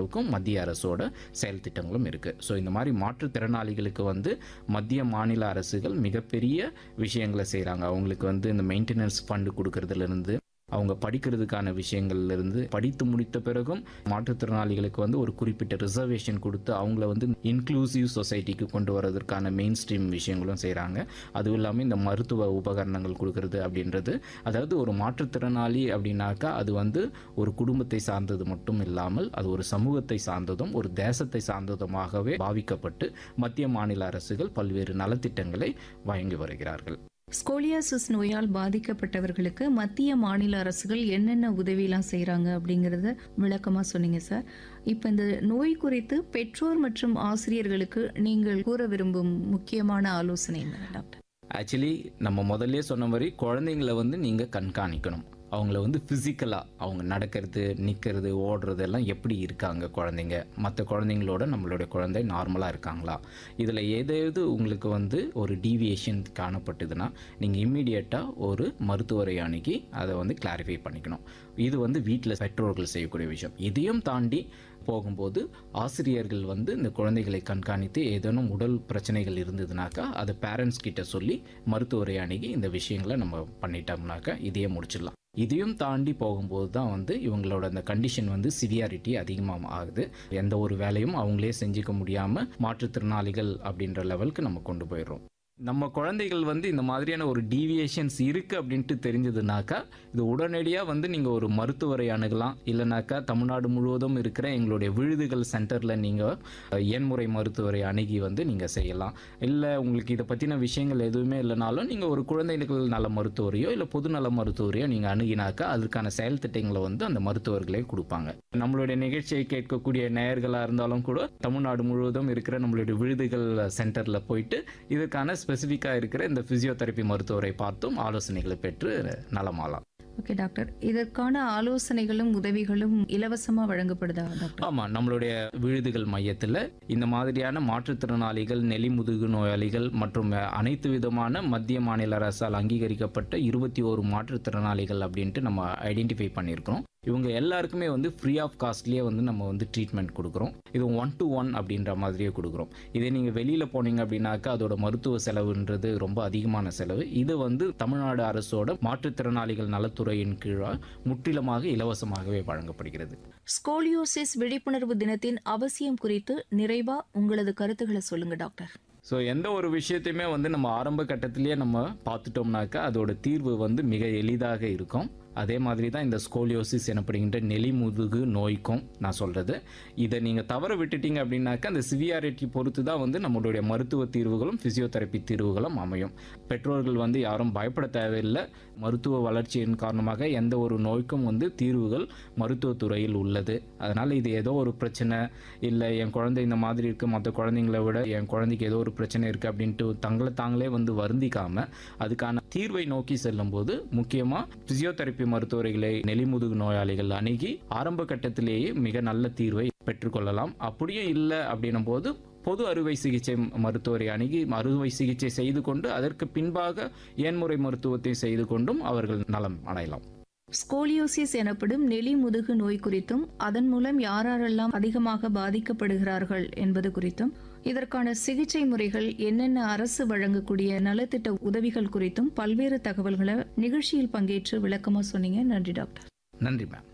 அளவுக்கும் மத்திய அரசோட செயல் திட்டங்களும் இருக்குது ஸோ இந்த மாதிரி மாற்றுத்திறனாளிகளுக்கு வந்து மத்திய மாநில அரசுகள் மிகப்பெரிய விஷயங்களை செய்கிறாங்க அவங்களுக்கு வந்து இந்த மெயின்டெனன்ஸ் ஃபண்டு கொடுக்கறதுலேருந்து அவங்க படிக்கிறதுக்கான விஷயங்கள்ல இருந்து படித்து முடித்த பிறகும் மாற்றுத்திறனாளிகளுக்கு வந்து ஒரு குறிப்பிட்ட ரிசர்வேஷன் கொடுத்து அவங்கள வந்து இன்க்ளூசிவ் சொசைட்டிக்கு கொண்டு வரதற்கான மெயின் ஸ்ட்ரீம் விஷயங்களும் செய்கிறாங்க அதுவும் இல்லாமல் இந்த மருத்துவ உபகரணங்கள் கொடுக்கறது அப்படின்றது அதாவது ஒரு மாற்றுத்திறனாளி அப்படின்னாக்கா அது வந்து ஒரு குடும்பத்தை சார்ந்தது மட்டும் இல்லாமல் அது ஒரு சமூகத்தை சார்ந்ததும் ஒரு தேசத்தை சார்ந்ததுமாகவே பாவிக்கப்பட்டு மத்திய மாநில அரசுகள் பல்வேறு நலத்திட்டங்களை வழங்கி வருகிறார்கள் ஸ்கோலியாசிஸ் நோயால் பாதிக்கப்பட்டவர்களுக்கு மத்திய மாநில அரசுகள் என்னென்ன உதவியெல்லாம் செய்கிறாங்க அப்படிங்கிறத விளக்கமாக சொன்னீங்க சார் இப்போ இந்த நோய் குறித்து பெற்றோர் மற்றும் ஆசிரியர்களுக்கு நீங்கள் கூற விரும்பும் முக்கியமான ஆலோசனை என்ன டாக்டர் ஆக்சுவலி நம்ம முதல்ல சொன்ன மாதிரி குழந்தைங்களை வந்து நீங்கள் கண்காணிக்கணும் அவங்கள வந்து ஃபிசிக்கலாக அவங்க நடக்கிறது நிற்கிறது ஓடுறது எல்லாம் எப்படி இருக்காங்க குழந்தைங்க மற்ற குழந்தைங்களோட நம்மளுடைய குழந்தை நார்மலாக இருக்காங்களா இதில் ஏதாவது உங்களுக்கு வந்து ஒரு டீவியேஷன் காணப்பட்டதுன்னா நீங்கள் இம்மீடியட்டாக ஒரு மருத்துவரை அணுகி அதை வந்து கிளாரிஃபை பண்ணிக்கணும் இது வந்து வீட்டில் பெற்றோர்கள் செய்யக்கூடிய விஷயம் இதையும் தாண்டி போகும்போது ஆசிரியர்கள் வந்து இந்த குழந்தைகளை கண்காணித்து ஏதேனும் உடல் பிரச்சனைகள் இருந்ததுனாக்கா அதை பேரண்ட்ஸ் கிட்ட சொல்லி மருத்துவரை அணுகி இந்த விஷயங்களை நம்ம பண்ணிட்டோம்னாக்கா இதையே முடிச்சிடலாம் இதையும் தாண்டி போகும்போது தான் வந்து இவங்களோட அந்த கண்டிஷன் வந்து சிவியாரிட்டி அதிகமாக ஆகுது எந்த ஒரு வேலையும் அவங்களே செஞ்சுக்க முடியாமல் மாற்றுத்திறனாளிகள் அப்படின்ற லெவலுக்கு நம்ம கொண்டு போயிடுறோம் நம்ம குழந்தைகள் வந்து இந்த மாதிரியான ஒரு டீவியேஷன்ஸ் இருக்குது அப்படின்ட்டு தெரிஞ்சதுனாக்கா இது உடனடியாக வந்து நீங்கள் ஒரு மருத்துவரை அணுகலாம் இல்லைனாக்கா தமிழ்நாடு முழுவதும் இருக்கிற எங்களுடைய விழுதுகள் சென்டரில் நீங்கள் எண்முறை மருத்துவரை அணுகி வந்து நீங்கள் செய்யலாம் இல்லை உங்களுக்கு இதை பற்றின விஷயங்கள் எதுவுமே இல்லைனாலும் நீங்கள் ஒரு குழந்தைகள் நல மருத்துவரையோ இல்லை பொதுநல மருத்துவரையோ நீங்கள் அணுகினாக்கா அதற்கான செயல் திட்டங்களை வந்து அந்த மருத்துவர்களே கொடுப்பாங்க நம்மளுடைய நிகழ்ச்சியை கேட்கக்கூடிய நேயர்களாக இருந்தாலும் கூட தமிழ்நாடு முழுவதும் இருக்கிற நம்மளுடைய விழுதுகள் சென்டரில் போயிட்டு இதற்கான ஸ்பெசிஃபிக்காக இருக்கிற இந்த ஃபிசியோதெரப்பி மருத்துவரை பார்த்தும் ஆலோசனைகளை பெற்று நலமாலாம் ஓகே டாக்டர் இதற்கான ஆலோசனைகளும் உதவிகளும் இலவசமாக வழங்கப்படுதா டாக்டர் ஆமாம் நம்மளுடைய விழுதுகள் மையத்தில் இந்த மாதிரியான மாற்றுத்திறனாளிகள் நெலிமுதுகு நோயாளிகள் மற்றும் அனைத்து விதமான மத்திய மாநில அரசால் அங்கீகரிக்கப்பட்ட இருபத்தி ஓரு மாற்றுத்திறனாளிகள் அப்படின்ட்டு நம்ம ஐடென்டிஃபை பண்ணியிருக்கிறோம் இவங்க எல்லாருக்குமே வந்து ஃப்ரீ ஆஃப் காஸ்ட்லேயே வந்து நம்ம வந்து ட்ரீட்மெண்ட் கொடுக்குறோம் இது ஒன் டு ஒன் அப்படின்ற மாதிரியே கொடுக்குறோம் இதே நீங்கள் வெளியில் போனீங்க அப்படின்னாக்கா அதோட மருத்துவ செலவுன்றது ரொம்ப அதிகமான செலவு இது வந்து தமிழ்நாடு அரசோட மாற்றுத்திறனாளிகள் நலத்துறையின் கீழாக முற்றிலுமாக இலவசமாகவே வழங்கப்படுகிறது ஸ்கோலியோசிஸ் விழிப்புணர்வு தினத்தின் அவசியம் குறித்து நிறைவா உங்களது கருத்துக்களை சொல்லுங்க டாக்டர் ஸோ எந்த ஒரு விஷயத்தையுமே வந்து நம்ம ஆரம்ப கட்டத்திலேயே நம்ம பார்த்துட்டோம்னாக்கா அதோட தீர்வு வந்து மிக எளிதாக இருக்கும் அதே மாதிரி தான் இந்த ஸ்கோலியோசிஸ் எனப்படுகின்ற நெலிமுதுகு நோய்க்கும் நான் சொல்கிறது இதை நீங்கள் தவற விட்டுட்டீங்க அப்படின்னாக்கா அந்த சிவியாரிட்டி பொறுத்து தான் வந்து நம்மளுடைய மருத்துவ தீர்வுகளும் ஃபிசியோதெரப்பி தீர்வுகளும் அமையும் பெற்றோர்கள் வந்து யாரும் பயப்பட தேவையில்லை மருத்துவ வளர்ச்சியின் காரணமாக எந்த ஒரு நோய்க்கும் வந்து தீர்வுகள் மருத்துவத்துறையில் உள்ளது அதனால் இது ஏதோ ஒரு பிரச்சனை இல்லை என் குழந்தை இந்த மாதிரி இருக்குது மற்ற குழந்தைங்களை விட என் குழந்தைக்கு ஏதோ ஒரு பிரச்சனை இருக்குது அப்படின்ட்டு தங்களை தாங்களே வந்து வருந்திக்காமல் அதுக்கான தீர்வை நோக்கி செல்லும்போது முக்கியமாக ஃபிசியோதெரப்பி மருத்துவர்களை நெலிமுதுகு நோயாளிகள் அணுகி ஆரம்ப கட்டத்திலேயே மிக நல்ல தீர்வை பெற்றுக்கொள்ளலாம் அப்படியே இல்லை அப்படின்னும் போது பொது அறுவை சிகிச்சை மருத்துவரை அணுகி அறுவை சிகிச்சை செய்து கொண்டு அதற்கு பின்பாக ஏன்முறை மருத்துவத்தை செய்து கொண்டும் அவர்கள் நலம் அடையலாம் ஸ்கோலியோசிஸ் எனப்படும் நெலி முதுகு நோய் குறித்தும் அதன் மூலம் யாரெல்லாம் அதிகமாக பாதிக்கப்படுகிறார்கள் என்பது குறித்தும் இதற்கான சிகிச்சை முறைகள் என்னென்ன அரசு வழங்கக்கூடிய நலத்திட்ட உதவிகள் குறித்தும் பல்வேறு தகவல்களை நிகழ்ச்சியில் பங்கேற்று விளக்கமா சொன்னீங்க நன்றி டாக்டர் நன்றி மேம்